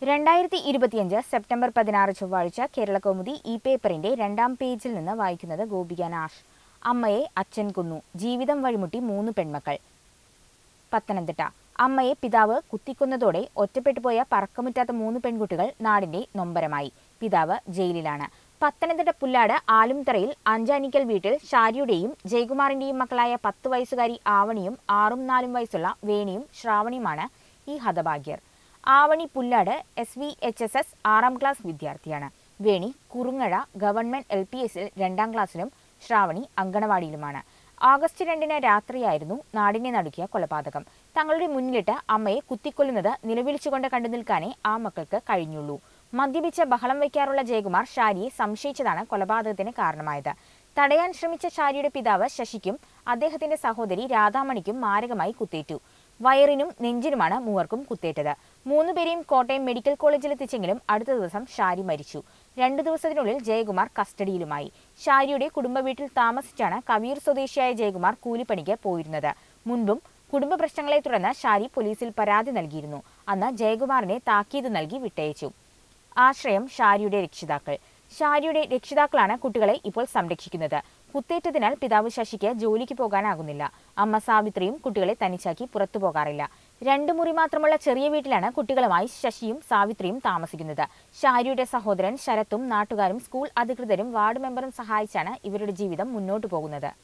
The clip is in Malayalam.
രണ്ടായിരത്തി ഇരുപത്തിയഞ്ച് സെപ്റ്റംബർ പതിനാറ് ചൊവ്വാഴ്ച കേരളകൗമുദി ഈ പേപ്പറിന്റെ രണ്ടാം പേജിൽ നിന്ന് വായിക്കുന്നത് ഗോപിക നാഷ് അമ്മയെ അച്ഛൻ കൊന്നു ജീവിതം വഴിമുട്ടി മൂന്ന് പെൺമക്കൾ പത്തനംതിട്ട അമ്മയെ പിതാവ് കുത്തിക്കൊന്നതോടെ ഒറ്റപ്പെട്ടുപോയ പറക്കമുറ്റാത്ത മൂന്ന് പെൺകുട്ടികൾ നാടിന്റെ നൊമ്പരമായി പിതാവ് ജയിലിലാണ് പത്തനംതിട്ട പുല്ലാട് ആലുംതറയിൽ അഞ്ചാനിക്കൽ വീട്ടിൽ ഷാരിയുടെയും ജയകുമാറിന്റെയും മക്കളായ പത്ത് വയസ്സുകാരി ആവണിയും ആറും നാലും വയസ്സുള്ള വേണിയും ശ്രാവണിയുമാണ് ഈ ഹതഭാഗ്യർ Avani Pullad S V H S S ആറാം ക്ലാസ് വിദ്യാർത്ഥിയാണ് വേണി കുറുങ്ങഴ ഗവൺമെന്റ് എൽ പി എസിൽ രണ്ടാം ക്ലാസ്സിലും ശ്രാവണി അങ്കണവാടിയിലുമാണ് ആഗസ്റ്റ് രണ്ടിന് രാത്രിയായിരുന്നു നാടിനെ നടുക്കിയ കൊലപാതകം തങ്ങളുടെ മുന്നിലിട്ട് അമ്മയെ കുത്തിക്കൊല്ലുന്നത് നിലവിളിച്ചുകൊണ്ട് കണ്ടു നിൽക്കാനേ ആ മക്കൾക്ക് കഴിഞ്ഞുള്ളൂ മദ്യപിച്ച് ബഹളം വയ്ക്കാറുള്ള ജയകുമാർ ഷാരിയെ സംശയിച്ചതാണ് കൊലപാതകത്തിന് കാരണമായത് തടയാൻ ശ്രമിച്ച ഷാരിയുടെ പിതാവ് ശശിക്കും അദ്ദേഹത്തിന്റെ സഹോദരി രാധാമണിക്കും മാരകമായി കുത്തേറ്റു വയറിനും നെഞ്ചിനുമാണ് മൂവർക്കും കുത്തേറ്റത് മൂന്നുപേരെയും കോട്ടയം മെഡിക്കൽ കോളേജിലെത്തിച്ചെങ്കിലും അടുത്ത ദിവസം ഷാരി മരിച്ചു രണ്ടു ദിവസത്തിനുള്ളിൽ ജയകുമാർ കസ്റ്റഡിയിലുമായി ഷാരിയുടെ കുടുംബ വീട്ടിൽ താമസിച്ചാണ് കവിയൂർ സ്വദേശിയായ ജയകുമാർ കൂലിപ്പണിക്ക് പോയിരുന്നത് മുൻപും കുടുംബ പ്രശ്നങ്ങളെ തുടർന്ന് ഷാരി പോലീസിൽ പരാതി നൽകിയിരുന്നു അന്ന് ജയകുമാറിനെ താക്കീത് നൽകി വിട്ടയച്ചു ആശ്രയം ഷാരിയുടെ രക്ഷിതാക്കൾ ഷാരിയുടെ രക്ഷിതാക്കളാണ് കുട്ടികളെ ഇപ്പോൾ സംരക്ഷിക്കുന്നത് കുത്തേറ്റതിനാൽ പിതാവ് ശശിക്ക് ജോലിക്ക് പോകാനാകുന്നില്ല അമ്മ സാവിത്രിയും കുട്ടികളെ തനിച്ചാക്കി പുറത്തു പോകാറില്ല രണ്ടു മുറി മാത്രമുള്ള ചെറിയ വീട്ടിലാണ് കുട്ടികളുമായി ശശിയും സാവിത്രിയും താമസിക്കുന്നത് ഷാരിയുടെ സഹോദരൻ ശരത്തും നാട്ടുകാരും സ്കൂൾ അധികൃതരും വാർഡ് മെമ്പറും സഹായിച്ചാണ് ഇവരുടെ ജീവിതം മുന്നോട്ടു പോകുന്നത്